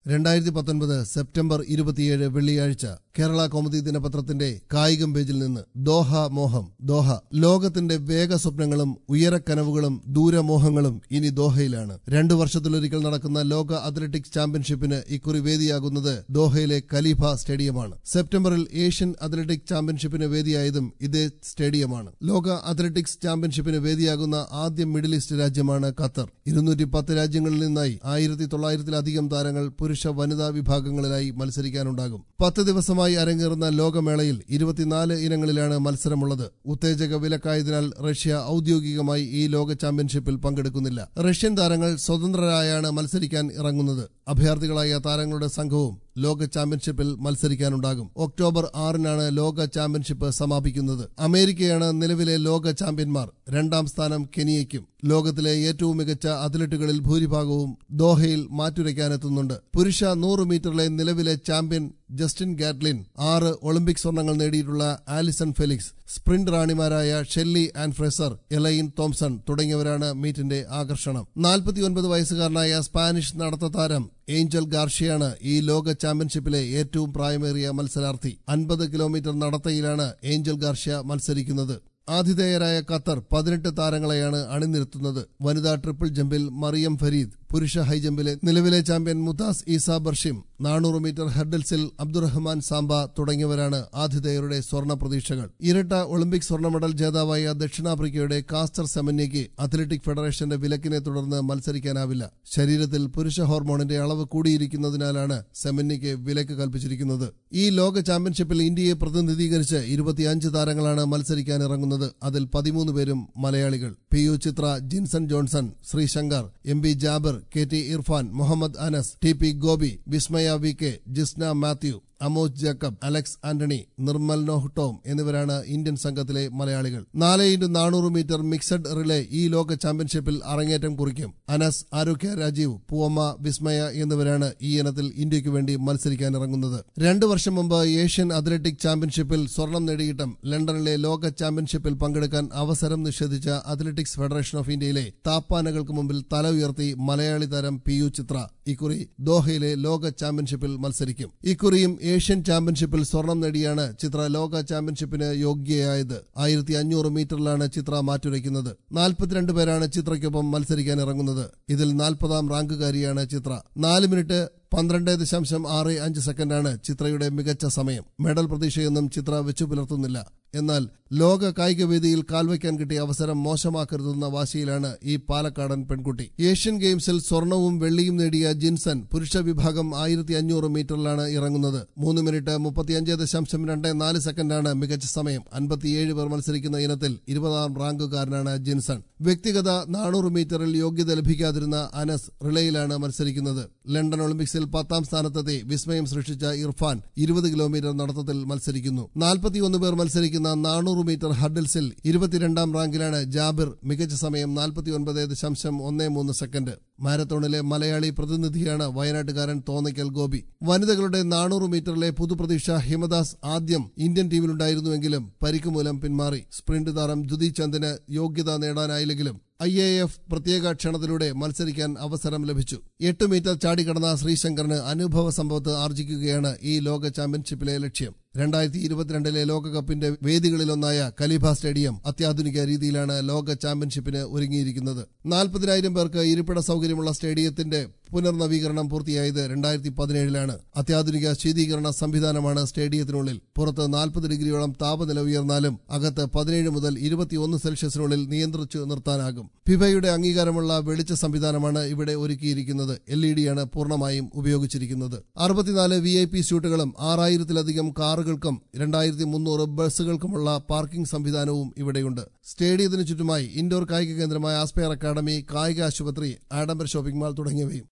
രണ്ടായിരത്തി പത്തൊൻപത് സെപ്റ്റംബർ ഇരുപത്തിയേഴ് വെള്ളിയാഴ്ച കേരള കൗമുദി ദിനപത്രത്തിന്റെ കായികം പേജിൽ നിന്ന് ദോഹ മോഹം ദോഹ ലോകത്തിന്റെ വേഗ സ്വപ്നങ്ങളും ഉയരക്കനവുകളും ദൂരമോഹങ്ങളും ഇനി ദോഹയിലാണ് രണ്ടു വർഷത്തിലൊരിക്കൽ നടക്കുന്ന ലോക അത്ലറ്റിക്സ് ചാമ്പ്യൻഷിപ്പിന് ഇക്കുറി വേദിയാകുന്നത് ദോഹയിലെ ഖലീഫ സ്റ്റേഡിയമാണ് സെപ്റ്റംബറിൽ ഏഷ്യൻ അത്ലറ്റിക്സ് ചാമ്പ്യൻഷിപ്പിന് വേദിയായതും ഇതേ സ്റ്റേഡിയമാണ് ലോക അത്ലറ്റിക്സ് ചാമ്പ്യൻഷിപ്പിന് വേദിയാകുന്ന ആദ്യ മിഡിൽ ഈസ്റ്റ് രാജ്യമാണ് ഖത്തർ ഇരുന്നൂറ്റി പത്ത് രാജ്യങ്ങളിൽ നിന്നായി ആയിരത്തി തൊള്ളായിരത്തിലധികം താരങ്ങൾ പുരുഷ വനിതാ വിഭാഗങ്ങളിലായി മത്സരിക്കാനുണ്ടാകും പത്ത് ദിവസമായി അരങ്ങേറുന്ന ലോകമേളയിൽ ഇരുപത്തിനാല് ഇനങ്ങളിലാണ് മത്സരമുള്ളത് ഉത്തേജക വിലക്കായതിനാൽ റഷ്യ ഔദ്യോഗികമായി ഈ ലോക ചാമ്പ്യൻഷിപ്പിൽ പങ്കെടുക്കുന്നില്ല റഷ്യൻ താരങ്ങൾ സ്വതന്ത്രരായാണ് മത്സരിക്കാൻ ഇറങ്ങുന്നത് അഭയാർത്ഥികളായ താരങ്ങളുടെ സംഘവും ലോക ചാമ്പ്യൻഷിപ്പിൽ മത്സരിക്കാനുണ്ടാകും ഒക്ടോബർ ആറിനാണ് ലോക ചാമ്പ്യൻഷിപ്പ് സമാപിക്കുന്നത് അമേരിക്കയാണ് നിലവിലെ ലോക ചാമ്പ്യന്മാർ രണ്ടാം സ്ഥാനം കെനിയയ്ക്കും ലോകത്തിലെ ഏറ്റവും മികച്ച അത്ലറ്റുകളിൽ ഭൂരിഭാഗവും ദോഹയിൽ മാറ്റുരയ്ക്കാനെത്തുന്നുണ്ട് പുരുഷ നൂറ് മീറ്ററിലെ നിലവിലെ ചാമ്പ്യൻ ജസ്റ്റിൻ ഗാറ്റ്ലിൻ ആറ് ഒളിമ്പിക് സ്വർണങ്ങൾ നേടിയിട്ടുള്ള ആലിസൺ ഫെലിക്സ് സ്പ്രിന്റ് റാണിമാരായ Shelly Ann Fraser Elaine Thompson തുടങ്ങിയവരാണ് മീറ്റിന്റെ ആകർഷണം നാൽപ്പത്തിയൊൻപത് വയസ്സുകാരനായ സ്പാനിഷ് നടത്തതാരം ഏഞ്ചൽ ഗാർഷിയാണ് ഈ ലോക ചാമ്പ്യൻഷിപ്പിലെ ഏറ്റവും പ്രായമേറിയ മത്സരാർത്ഥി അൻപത് കിലോമീറ്റർ നടത്തയിലാണ് ഏഞ്ചൽ ഗാർഷ്യ മത്സരിക്കുന്നത് ആതിഥേയരായ ഖത്തർ പതിനെട്ട് താരങ്ങളെയാണ് അണിനിരത്തുന്നത് വനിതാ ട്രിപ്പിൾ ജമ്പിൽ മറിയം ഫരീദ് പുരുഷ ഹൈജമ്പിലെ നിലവിലെ ചാമ്പ്യൻ മുതാസ് ഈസ ബർഷിം നാനൂറ് മീറ്റർ ഹെർഡൽസിൽ അബ്ദുറഹ്മാൻ സാംബ തുടങ്ങിയവരാണ് ആതിഥേയരുടെ സ്വർണ്ണ പ്രതീക്ഷകൾ ഇരട്ട ഒളിമ്പിക് സ്വർണ്ണ മെഡൽ ജേതാവായ ദക്ഷിണാഫ്രിക്കയുടെ കാസ്റ്റർ സെമന്യയ്ക്ക് അത്ലറ്റിക് ഫെഡറേഷന്റെ വിലക്കിനെ തുടർന്ന് മത്സരിക്കാനാവില്ല ശരീരത്തിൽ പുരുഷ ഹോർമോണിന്റെ അളവ് കൂടിയിരിക്കുന്നതിനാലാണ് സെമന്യയ്ക്ക് വിലക്ക് കൽപ്പിച്ചിരിക്കുന്നത് ഈ ലോക ചാമ്പ്യൻഷിപ്പിൽ ഇന്ത്യയെ പ്രതിനിധീകരിച്ച് ഇരുപത്തിയഞ്ച് താരങ്ങളാണ് മത്സരിക്കാൻ ഇറങ്ങുന്നത് അതിൽ പതിമൂന്ന് പേരും മലയാളികൾ P U Chithra Jinson Johnson Sreeshankar M B Jabir K T Irfan Muhammad Anas T P Gopi Vismaya V K Jisna Mathew Amoj Jacob Alex Antony Nirmal Noah Tom എന്നിവരാണ് ഇന്ത്യൻ സംഘത്തിലെ മലയാളികൾ നാല് ഇൻറ്റു നാനൂറ് മീറ്റർ മിക്സഡ് റിലേ ഈ ലോക ചാമ്പ്യൻഷിപ്പിൽ അരങ്ങേറ്റം കുറിക്കും അനസ് ആരോഗ്യ രാജീവ് പൂവമ്മ വിസ്മയ എന്നിവരാണ് ഈ ഇനത്തിൽ ഇന്ത്യയ്ക്ക് വേണ്ടി മത്സരിക്കാനിറങ്ങുന്നത് രണ്ടു വർഷം മുമ്പ് ഏഷ്യൻ അത്ലറ്റിക് ചാമ്പ്യൻഷിപ്പിൽ സ്വർണം നേടിയിട്ടും ലണ്ടനിലെ ലോക ചാമ്പ്യൻഷിപ്പിൽ പങ്കെടുക്കാൻ അവസരം നിഷേധിച്ച അത്ലറ്റിക്സ് ഫെഡറേഷൻ ഓഫ് ഇന്ത്യയിലെ താപ്പാനകൾക്ക് മുമ്പിൽ തല ഉയർത്തി മലയാളി താരം പി യു ചിത്ര ഇക്കുറി ദോഹയിലെ ലോക ചാമ്പ്യൻഷിപ്പിൽ മത്സരിക്കും ഇക്കുറിയും ഏഷ്യൻ ചാമ്പ്യൻഷിപ്പിൽ സ്വർണം നേടിയാണ് ചിത്ര ലോക ചാമ്പ്യൻഷിപ്പിന് യോഗ്യയായത് ആയിരത്തി അഞ്ഞൂറ് മീറ്ററിലാണ് ചിത്ര മാറ്റുരയ്ക്കുന്നത് നാൽപ്പത്തിരണ്ട് പേരാണ് ചിത്രയ്ക്കൊപ്പം മത്സരിക്കാൻ ഇറങ്ങുന്നത് ഇതിൽ നാൽപ്പതാം റാങ്കുകാരിയാണ് ചിത്ര നാല് മിനിറ്റ് പന്ത്രണ്ട് ദശാംശം ആറ് അഞ്ച് സെക്കൻഡാണ് ചിത്രയുടെ മികച്ച സമയം മെഡൽ പ്രതീക്ഷയൊന്നും ചിത്ര വെച്ചു പുലർത്തുന്നില്ല എന്നാൽ ലോക കായിക വേദിയിൽ കാൽവയ്ക്കാൻ കിട്ടിയ അവസരം മോശമാക്കരുതെന്ന വാശിയിലാണ് ഈ പാലക്കാടൻ പെൺകുട്ടി ഏഷ്യൻ ഗെയിംസിൽ സ്വർണവും വെള്ളിയും നേടിയ ജിൻസൺ പുരുഷ വിഭാഗം ആയിരത്തി അഞ്ഞൂറ് മീറ്ററിലാണ് ഇറങ്ങുന്നത് മൂന്ന് മിനിറ്റ് മുപ്പത്തിയഞ്ച് ദശാംശം രണ്ട് നാല് സെക്കൻഡാണ് മികച്ച സമയം അൻപത്തിയേഴ് പേർ മത്സരിക്കുന്ന ഇനത്തിൽ ഇരുപതാം റാങ്കുകാരനാണ് ജിൻസൺ വ്യക്തിഗത നാനൂറ് മീറ്ററിൽ യോഗ്യത ലഭിക്കാതിരുന്ന അനസ് റിലേയിലാണ് മത്സരിക്കുന്നത് ലണ്ടൻ ഒളിമ്പിക്സിൽ പത്താം സ്ഥാനത്തെത്തി വിസ്മയം സൃഷ്ടിച്ച ഇർഫാൻ ഇരുപത് കിലോമീറ്റർ നടത്തത്തിൽ മത്സരിക്കുന്നു നാൽപ്പത്തിയൊന്ന് പേർ മത്സരിക്കുന്ന നാനൂറ് മീറ്റർ ഹർഡിൽസിൽ ഇരുപത്തിരണ്ടാം റാങ്കിലാണ് ജാബിർ മികച്ച സമയം നാൽപ്പത്തിയൊൻപത് ദശാംശം ഒന്ന് മൂന്ന് സെക്കൻഡ് മാരത്തോണിലെ മലയാളി പ്രതിനിധിയാണ് വയനാട്ടുകാരൻ തോന്നയ്ക്കൽ ഗോപി വനിതകളുടെ നാനൂറ് മീറ്ററിലെ പുതുപ്രതീക്ഷ ഹിമദാസ് ആദ്യം ഇന്ത്യൻ ടീമിലുണ്ടായിരുന്നുവെങ്കിലും പരിക്ക് മൂലം പിന്മാറി സ്പ്രിന്റ് താരം ജുദി ചന്ദിന് യോഗ്യത നേടാനായില്ലെങ്കിലും ഐ എ എഫ് പ്രത്യേക ക്ഷണത്തിലൂടെ മത്സരിക്കാൻ അവസരം ലഭിച്ചു എട്ട് മീറ്റർ ചാടിക്കടന്ന ശ്രീശങ്കറിന് അനുഭവ സമ്പത്ത് ആർജിക്കുകയാണ് ഈ ലോക ചാമ്പ്യൻഷിപ്പിലെ ലക്ഷ്യം രണ്ടായിരത്തി ഇരുപത്തിരണ്ടിലെ ലോകകപ്പിന്റെ വേദികളിലൊന്നായ കലിഫ സ്റ്റേഡിയം അത്യാധുനിക രീതിയിലാണ് ലോക ചാമ്പ്യൻഷിപ്പിന് ഒരുങ്ങിയിരിക്കുന്നത് നാൽപ്പതിനായിരം പേർക്ക് ഇരിപ്പിട സൗകര്യമുള്ള സ്റ്റേഡിയത്തിന്റെ പുനർനവീകരണം പൂർത്തിയായത് രണ്ടായിരത്തി പതിനേഴിലാണ് അത്യാധുനിക ശീതീകരണ സംവിധാനമാണ് സ്റ്റേഡിയത്തിനുള്ളിൽ പുറത്ത് നാൽപ്പത് ഡിഗ്രിയോളം താപനില ഉയർന്നാലും അകത്ത് പതിനേഴ് മുതൽ ഇരുപത്തിയൊന്ന് സെൽഷ്യസിനുള്ളിൽ നിയന്ത്രിച്ചു നിർത്താനാകും ഫിഫയുടെ അംഗീകാരമുള്ള വെളിച്ച സംവിധാനമാണ് ഇവിടെ ഒരുക്കിയിരിക്കുന്നത് എൽ ഇ ഡിയാണ് പൂർണ്ണമായും ഉപയോഗിച്ചിരിക്കുന്നത് അറുപത്തിനാല് വി ഐ പി സ്യൂട്ടുകളും ആറായിരത്തിലധികം കാറുകൾക്കും രണ്ടായിരത്തി മുന്നൂറ് ബസ്സുകൾക്കുമുള്ള പാർക്കിംഗ് സംവിധാനവും ഇവിടെയുണ്ട് സ്റ്റേഡിയത്തിന് ചുറ്റുമായി ഇൻഡോർ കായിക കേന്ദ്രമായ ആസ്പെയർ അക്കാദമി കായിക ആശുപത്രി ആഡംബർ ഷോപ്പിംഗ് മാൾ തുടങ്ങിയവയും